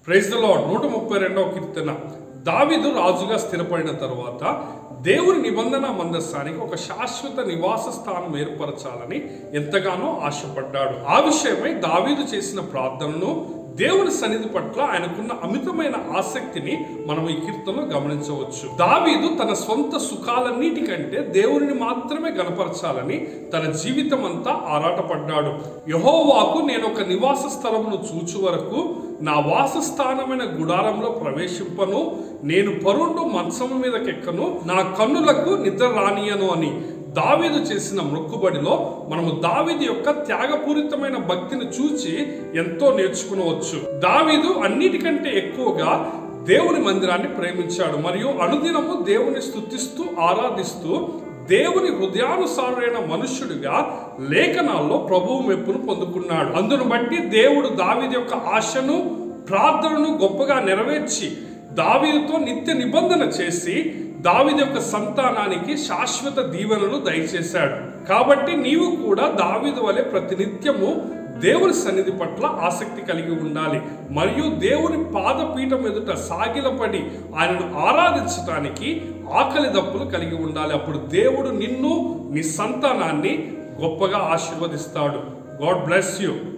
praise the lord నూట ముప్పై రెండవ కీర్తన దావిదు రాజుగా స్థిరపడిన తరువాత దేవుని నిబంధన మందస్థానికి ఒక శాశ్వత నివాస స్థానం ఏర్పరచాలని ఎంతగానో ఆశపడ్డాడు ఆ విషయమై దావీదు చేసిన ప్రార్థనను దేవుని సన్నిధి పట్ల ఆయనకున్న అమితమైన ఆసక్తిని మనం ఈ కీర్తనలో గమనించవచ్చు దావీదు తన సొంత సుఖాలన్నిటికంటే దేవుని మాత్రమే గనపరచాలని తన జీవితం అంతా ఆరాటపడ్డాడు యహోవాకు నేను ఒక నివాస స్థలమును చూచు వరకు నా వాసస్థానమైన గుడారంలో ప్రవేశింపను నేను పరుండు మంచము మీదకెక్కను నా కన్నులకు నిద్ర రానియను అని దావీదు చేసిన మొక్కుబడిలో మనము దావీదు యొక్క త్యాగపూరితమైన భక్తిని చూచి ఎంతో నేర్చుకునవచ్చు దావీదు అన్నిటికంటే ఎక్కువగా దేవుని మందిరాన్ని ప్రేమించాడు మరియు అనుదినము దేవుని స్తుతిస్తూ ఆరాధిస్తూ దేవుని హృదయానుసారుడైన మనుష్యుడిగా లేఖనాల్లో ప్రభువు మెప్పును పొందుకున్నాడు అందును బట్టి దేవుడు దావీదు యొక్క ఆశను ప్రార్థనను గొప్పగా నెరవేర్చి దావీదుతో నిత్య నిబంధన చేసి దావీదు యొక్క సంతానానికి శాశ్వత దీవెనలు దయచేశాడు కాబట్టి నీవు కూడా దావీదు వలె ప్రతినిత్యము దేవుని సన్నిధి పట్ల ఆసక్తి కలిగి ఉండాలి మరియు దేవుని పాదపీఠం ఎదుట సాగిలపడి ఆయనను ఆరాధించడానికి ఆకలి దప్పులు కలిగి ఉండాలి అప్పుడు దేవుడు నిన్ను నీ సంతానాన్ని గొప్పగా ఆశీర్వదిస్తాడు గాడ్ బ్లెస్ యూ